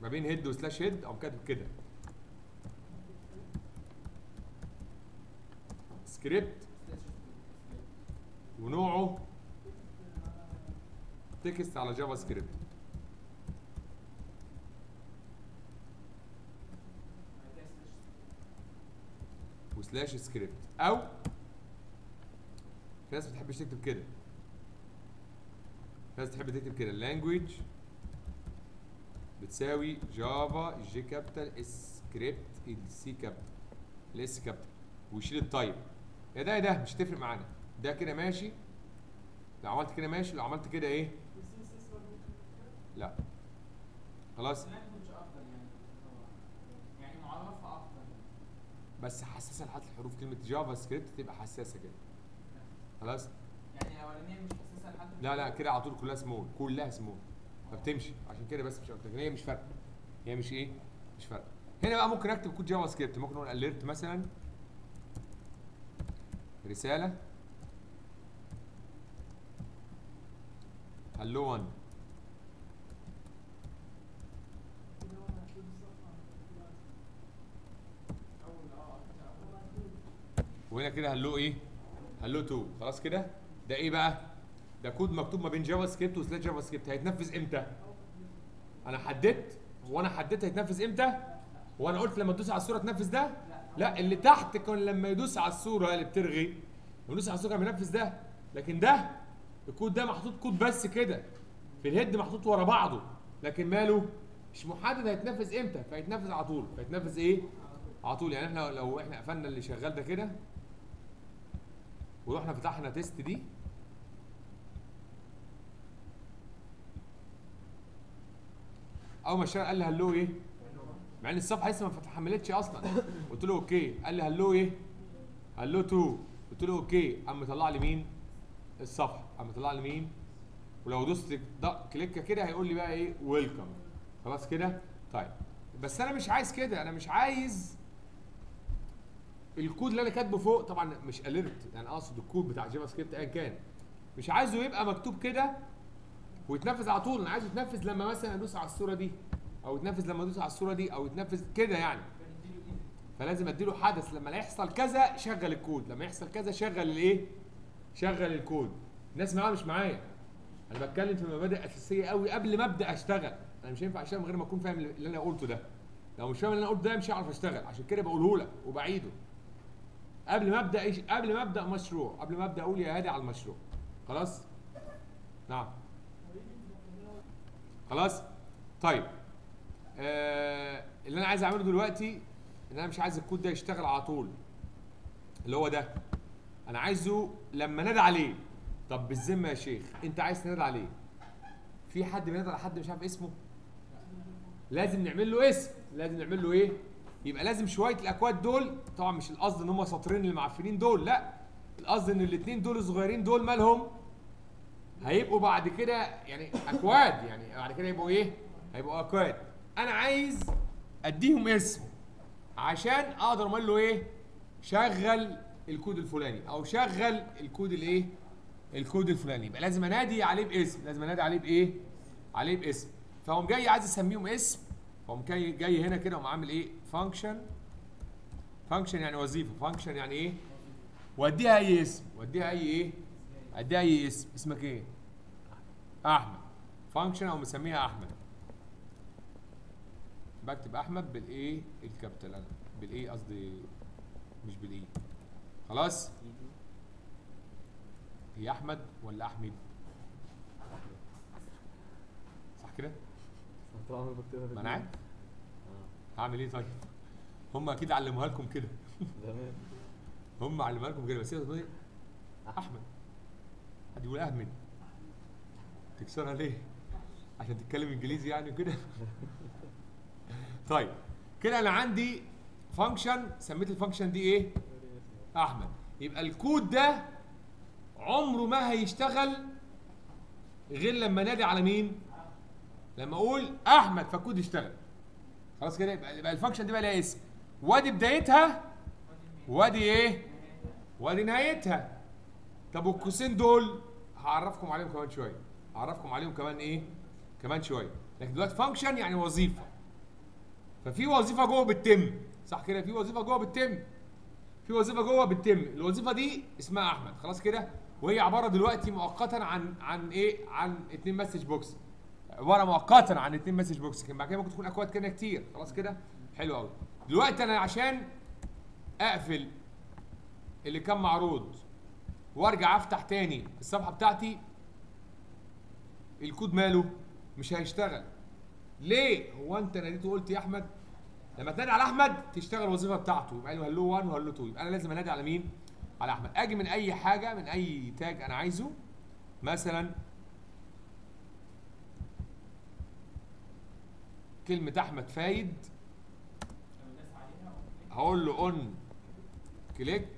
ما بين هيد وسلاش هيد او كاتب كده سكريبت ونوعه تكست على جافا سكريبت وسلاش سكريبت او في ناس ما بتحبش تكتب كده في ناس تحب تكتب كده اللانجويج بتساوي جافا جي كابيتال سكريبت السي كابيتال الاس كابيتال ويشيل التايب يا ده يا ده مش هتفرق معانا ده كده ماشي لو عملت كده ماشي لو عملت كده ايه لا خلاص language افضل يعني طبعا يعني معرفها افضل بس حساسه لحد الحروف كلمه جافا سكريبت تبقى حساسه كده خلاص يعني الاولانيه مش حساسه لحد لا لا كده على طول كلها سمول كلها سمول فبتمشي عشان كده بس مش اكتر لكن هي مش فارقه هي مش ايه مش فارقه هنا بقى ممكن اكتب كود جافا سكريبت ممكن نقول اليرت مثلا رساله هلو 1 اول اه وهنا كده هلو ايه هلو 2 خلاص كده ده ايه بقى ده كود مكتوب ما بين جافا سكريبت وسلاش جافا سكريبت هيتنفذ امتى انا حددت هو انا حددت هيتنفذ امتى وانا قلت لما تدوس على الصوره تنفذ ده لا اللي تحت كان لما يدوس على الصوره اللي بترغي لما يدوس على الصوره كان بينفذ ده لكن ده الكود ده محطوط كود بس كده في الهيد محطوط ورا بعضه لكن ماله مش محدد هيتنفذ امتى فيتنفذ على طول فيتنفذ ايه على طول يعني احنا لو احنا قفلنا اللي شغال ده كده ورحنا فتحنا تيست دي اول ما اشتغل قال لي هلو ايه مع ان الصفحه لسه ما اتحملتش اصلا قلت له اوكي قال لي هلو ايه هلو تو قلت له اوكي قام مطلع لي مين الصفحه قام مطلع لي مين ولو دوست ض- كليكه كده هيقول لي بقى ايه ويلكم خلاص كده طيب بس انا مش عايز كده انا مش عايز الكود اللي انا كاتبه فوق طبعا مش اليرت يعني اقصد الكود بتاع جافا سكريبت ايا كان مش عايزه يبقى مكتوب كده ويتنفذ على طول انا عايزه يتنفذ لما مثلا ادوس على الصوره دي او يتنفذ لما ادوس على الصوره دي او يتنفذ كده يعني بنديله ايفنت فلازم اديله حدث لما لا يحصل كذا شغل الكود لما يحصل كذا شغل الايه شغل الكود الناس معايا مش معايا انا بتكلم في مبادئ اساسيه قوي قبل ما ابدا اشتغل انا مش هينفع اشتغل من غير ما اكون فاهم اللي انا قلته ده لو مش فاهم اللي انا قلته ده مش هعرف اشتغل عشان كده بقوله لك وبعيده قبل ما ابدا إيش قبل ما ابدا مشروع قبل ما ابدا اقول يا هادي على المشروع خلاص نعم خلاص طيب آه اللي انا عايز اعمله دلوقتي ان انا مش عايز الكود ده يشتغل على طول اللي هو ده انا عايزه لما نادى عليه طب بالذمه يا شيخ انت عايز تنادى عليه في حد بينادى على حد مش عارف اسمه لازم نعمل له اسم لازم نعمل له ايه يبقى لازم شويه الاكواد دول طبعا مش القصد ان هم سطرين المعفنين دول لا القصد ان الاثنين دول الصغيرين دول مالهم هيبقوا بعد كده يعني اكواد يعني بعد كده يبقوا ايه هيبقوا اكواد انا عايز اديهم اسم عشان اقدر اقول له ايه شغل الكود الفلاني او شغل الكود الايه الكود الفلاني يبقى لازم انادي عليه باسم لازم انادي عليه بايه عليه باسم فقوم جاي عايز اسميهم اسم فقوم جاي جاي هنا كده وقوم عامل ايه فانكشن فانكشن يعني وظيفه فانكشن يعني ايه واديها اي اسم واديها اي ايه اديها اي اسم اسمك ايه احمد فانكشن او مسميها احمد بكتب احمد بالايه الكابيتال انا بالايه قصدي مش بالايه خلاص هي احمد ولا احمد صح كده طول عمري بكتبها ما انا عارف اه هعمل ايه طيب هم اكيد علموها لكم كده تمام هم علموها لكم كده بس هي تقول إيه؟ احمد حد يقول احمد تكسرها ليه عشان تتكلم انجليزي يعني كده طيب كده انا عندي فانكشن سميت الفانكشن دي ايه احمد يبقى الكود ده عمره ما هيشتغل غير لما نادي على مين لما اقول احمد فالكود يشتغل خلاص كده يبقى, يبقى الفانكشن دي بقى لها اسم وادي بدايتها وادي ايه وادي نهايتها طب والقوسين دول هعرفكم عليهم كمان شويه هعرفكم عليهم كمان ايه كمان شويه لكن دلوقتي فانكشن يعني وظيفه ففي وظيفه جوه بتتم صح كده في وظيفه جوه بتتم في وظيفه جوه بتتم الوظيفه دي اسمها احمد خلاص كده وهي عباره دلوقتي مؤقتا عن عن ايه عن اتنين مسج بوكس عباره مؤقتا عن اتنين مسج بوكس لكن بعد كده ممكن تكون اكواد كده كتير خلاص كده حلو قوي دلوقتي انا عشان اقفل اللي كان معروض وارجع افتح تاني الصفحه بتاعتي الكود ماله مش هيشتغل ليه هو انت ناديت وقلت يا احمد لما تنادي على احمد تشتغل الوظيفه بتاعته يبقى له هلو 1 وهلو 2 يبقى انا لازم انادي على مين على احمد اجي من اي حاجه من اي تاج انا عايزه مثلا كلمه احمد فايد لو الناس عليها أو كده. هقول له اون كليك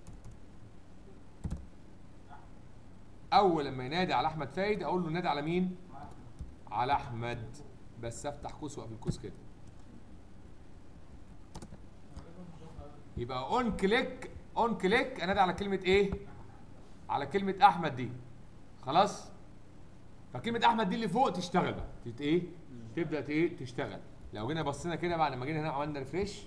اول لما ينادي على احمد فايد اقول له نادي على مين على احمد بس افتح قوس واقفل قوس كده يبقى اون كليك اون كليك انادي على كلمه ايه على كلمه احمد دي خلاص فكلمه احمد دي اللي فوق تشتغل بقى تت ايه تبدا ت- ايه تشتغل لو جينا بصينا كده بعد ما جينا هنا عملنا ريفريش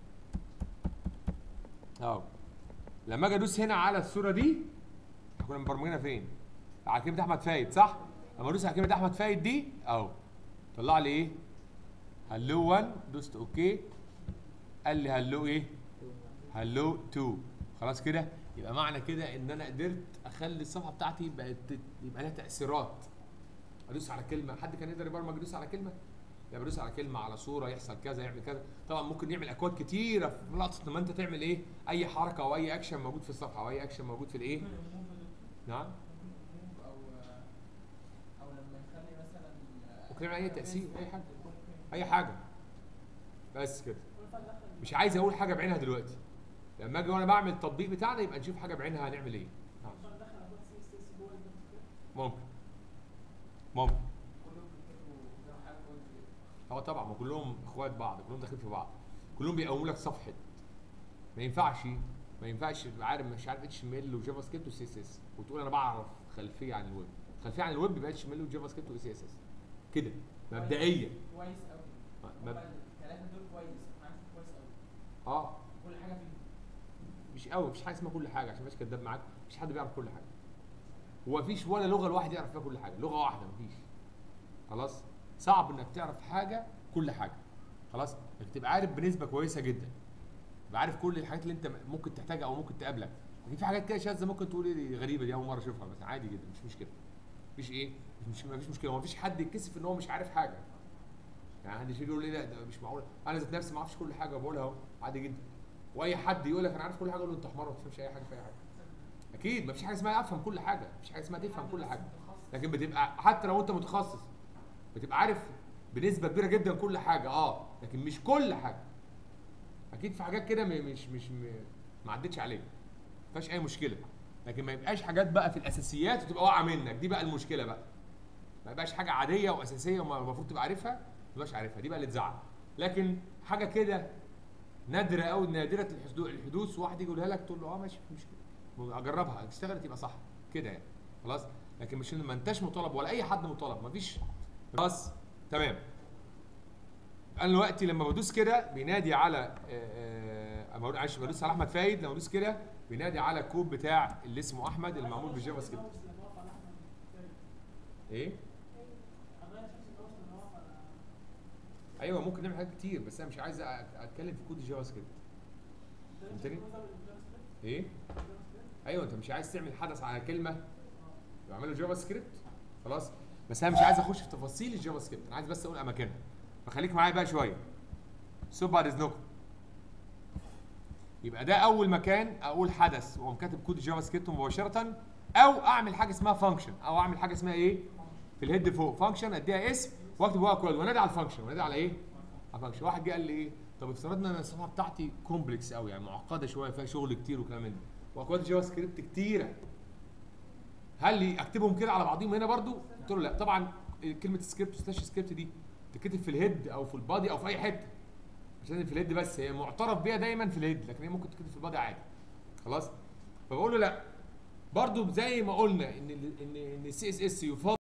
اهو لما اجي ادوس هنا على الصوره دي احنا كنا مبرمجينها فين على كلمه احمد فايد صح لما ادوس على كلمه احمد فايد دي اهو طلع لي ايه هلو 1 دوست اوكي قال لي هلو ايه هلو 2 خلاص كده يبقى معنى كده ان انا قدرت اخلي الصفحه بتاعتي بقت يبقى لها تاثيرات ادوس على كلمه حد كان يقدر يبرمج يدوس على كلمه لا بدوس على كلمه على صوره يحصل كذا يعمل كذا طبعا ممكن يعمل اكواد كتيره في لقطه لما انت تعمل ايه اي حركه او اي اكشن موجود في الصفحه او اي اكشن موجود في الايه ممكن remove نعم remove او او لما نخلي مثلا ممكن يعمل اي تاثير اي حاجه اي حاجه بس كده مش عايز اقول حاجه بعينها دلوقتي لما اجي وانا بعمل التطبيق بتاعنا يبقى نشوف حاجه بعينها هنعمل ايه نعم. ممكن ممكن كلهم بيكتبوا لو حاجه قلت هو طبعا ما كلهم اخوات بعض كلهم داخلين في بعض كلهم بيقوموا لك صفحه ما ينفعش ما ينفعش تبقى عارف مش عارف اتش ام ال وجافا سكريبت وسي اس اس وتقول انا بعرف خلفيه عن الويب خلفيه عن الويب يبقى اتش ام ال وجافا سكريبت وسي اس اس كده مبدئيا كويس قوي مب... هما الثلاثه دول كويس معاك كويس قوي اه كل حاجه فيهم مش قوي مفيش حاجه اسمها كل حاجه عشان مش كداب معاك مفيش حد بيعرف كل حاجه هو مفيش ولا لغه الواحد يعرف فيها كل حاجه لغه واحده مفيش خلاص صعب انك تعرف حاجه كل حاجه خلاص انك تبقى عارف بنسبه كويسه جدا تبقى عارف كل الحاجات اللي انت ممكن تحتاجها او ممكن تقابلك لكن في حاجات كده شاذه ممكن تقول ايه دي غريبه دي اول مره اشوفها بس عادي جدا مش مشكله مفيش ايه مش مفيش مشكله هو مفيش حد يتكسف ان هو مش عارف حاجه يعني حد يجي يقول لي لا ده مش معقول انا ذات نفسي ما اعرفش كل حاجه بقولها اهو عادي جدا واي حد يقول لك انا عارف كل حاجه اقول له انت حمار ما تفهمش اي حاجه في اي حاجه اكيد مفيش حاجه اسمها افهم كل حاجه مفيش حاجه اسمها تفهم كل حاجه لكن بتبقى حتى لو انت متخصص بتبقى عارف بنسبه كبيره جدا كل حاجه اه لكن مش كل حاجه اكيد في حاجات كده م- مش مش م- ما عدتش عليك ما فيهاش اي مشكله لكن ما يبقاش حاجات بقى في الاساسيات وتبقى واقعه منك دي بقى المشكله بقى ما يبقاش حاجه عاديه واساسيه وما- المفروض تبقى عارفها ما تبقاش عارفها دي بقى اللي تزعل لكن حاجه كده نادره قوي نادره الحدو- الحدوث واحد يجي يقولها لك تقول له اه ماشي مش مشكله اجربها اشتغلت يبقى صح كده يعني خلاص لكن مش إن ما انتش مطالب ولا اي حد مطالب مفيش خلاص تمام انا دلوقتي لما بدوس كده بينادي على آه، آه، اما معلش بدوس على احمد فايد لما بدوس كده بينادي على الكود بتاع اللي اسمه احمد اللي معمول بالجافا سكريبت ايه ايوه ممكن نعمل حاجات كتير بس انا مش عايز أ- اتكلم في كود الجافا سكريبت فهمتني ايه ايوه انت مش عايز تعمل حدث على كلمه بعمله جافا سكريبت خلاص بس انا مش عايز اخش في تفاصيل الجافا سكريبت انا عايز بس اقول اماكنها فخليك معايا بقى شويه سو بعد اذنكم يبقى ده اول مكان اقول حدث واقوم كاتب كود الجافا سكريبت مباشره او اعمل حاجه اسمها فانكشن او اعمل حاجه اسمها ايه في الهيد فوق فانكشن اديها اسم واكتب جواها كود وانادي على الفانكشن وانادي على ايه على الفانكشن واحد جه قال لي ايه طب افترضنا ان الصفحه بتاعتي كومبلكس قوي يعني معقده شويه فيها شغل كتير وكلام من ده واكواد الجافا سكريبت كتيره هل لي اكتبهم كده على بعضهم هنا برضو قلت له لا طبعا كلمه سكريبت سلاش سكريبت دي تتكتب في الهيد او في البادي او في اي حته مش لازم في الهيد بس هي معترف بيها دايما في الهيد لكن هي ممكن تتكتب في البادي عادي خلاص فبقول له لا برضو زي ما قلنا ان ال ان ان السي اس اس يفضل